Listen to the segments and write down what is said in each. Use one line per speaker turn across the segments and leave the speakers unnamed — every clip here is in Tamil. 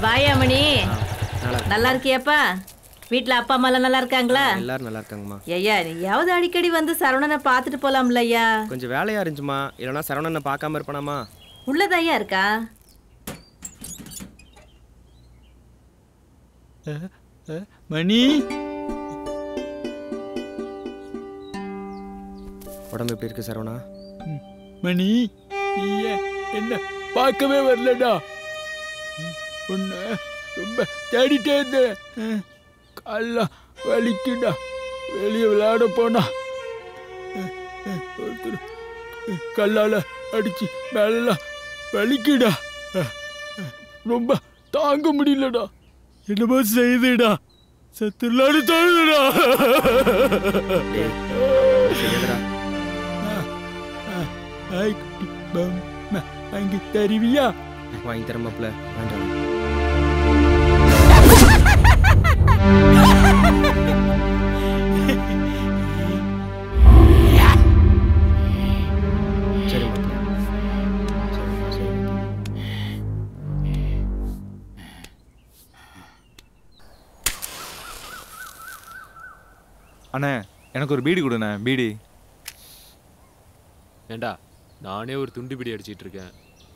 வாயா மணி
நல்லா இருக்கு.
நல்லா இருக்கியாப்பா வீட்ல அப்பா அம்மா எல்லாம் நல்லா இருக்காங்களா
எல்லாரும் நல்லா இருக்காங்கம்மா
ஐயா நீயாவது அடிக்கடி வந்து சரவணனை பார்த்துட்டு போலாம்ல ஐயா
கொஞ்சம் வேலையா இருந்துச்சுமா இல்லைன்னா சரவணனை பார்க்காம இருப்பானாமா
உள்ளதாயா இருக்கா
மணி
உடம்பு எப்படி இருக்கு சரவணா
மணி நீ ஏன் என்ன பார்க்கவே வரலடா உன்னை ரொம்ப தேடிட்டே இருந்தேன் கால்லாம் வலிக்குடா வெளியே விளையாட போனா ஒருத்தர் கல்லால அடிச்சு மேலாம் வலிக்குடா ரொம்ப தாங்க முடியலடா என்னமோ செய்துடா சத்துலான்னு தோணுதுடா
செய்யாதடா.
ஐ குட்டி பம் வாங்கி தருவியா
வாங்கி தர மாப்பிள்ள வேண்டாம் சரி மாப்பிள்ள சரி சரி
அண்ணே எனக்கு ஒரு பீடி கொடுண்ணே பீடி
ஏண்டா நானே ஒரு துண்டு பிடி அடிச்சிட்டு இருக்கேன்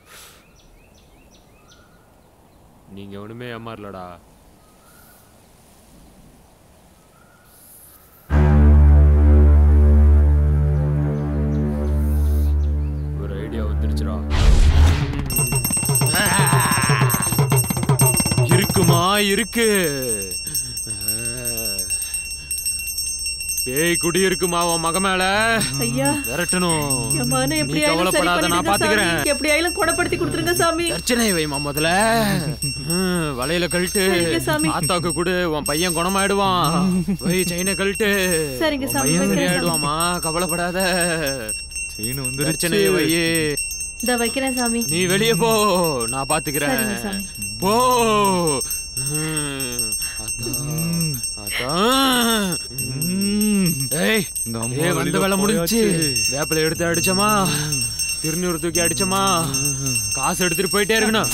நீங்க ஒண்ணுமே ஏமாறலடா ஒரு ஐடியா வந்துருச்சுடா இருக்குமா இருக்கு பேய் குடி இருக்குமா உன் மக மேல
ஐயா
விரட்டணும்
என் மகனை
நீ
எப்படி ஆயிலும் சரி
கவலைப்படாத நான்
பண்ணிடுங்க
பாத்துக்கிறேன்
சாமி எப்படி ஆயிலும் குணப்படுத்தி கொடுத்துருங்க சாமி
பிரச்சனை வைமா முதல்ல ஹம், வலையில கழட்டு
சரிங்க சாமி.
ஆத்தாக்கு கொடு உன் பையன் குணமாயிடுவான் போய் செயினை கழட்டு
சரிங்க
உன்
சாமி,
பையன்
வைக்கிறேன்
சரியாயிடுவாமா கவலைப்படாத
செயின்
பிரச்சனையை
வந்துருச்சு
வையே
இந்த வைக்கிறேன் சாமி
நீ வெளியே போ நான் பாத்துக்கிறேன்
சரிங்க சாமி.
போ ஹம், ஆத்தா, ஆத்தா. ஏய்
இந்த அம்மா
ஏய் வந்த
வெளியில
வேலை முடிஞ்சுச்சு
போயாச்சு.
வேப்பிலை எடுத்து அடிச்சோமா திருநூறு தூக்கி அடிச்சோமா காசு எடுத்துட்டு போயிட்டே இருக்கணும்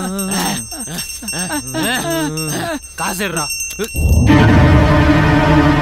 காசு எடுறா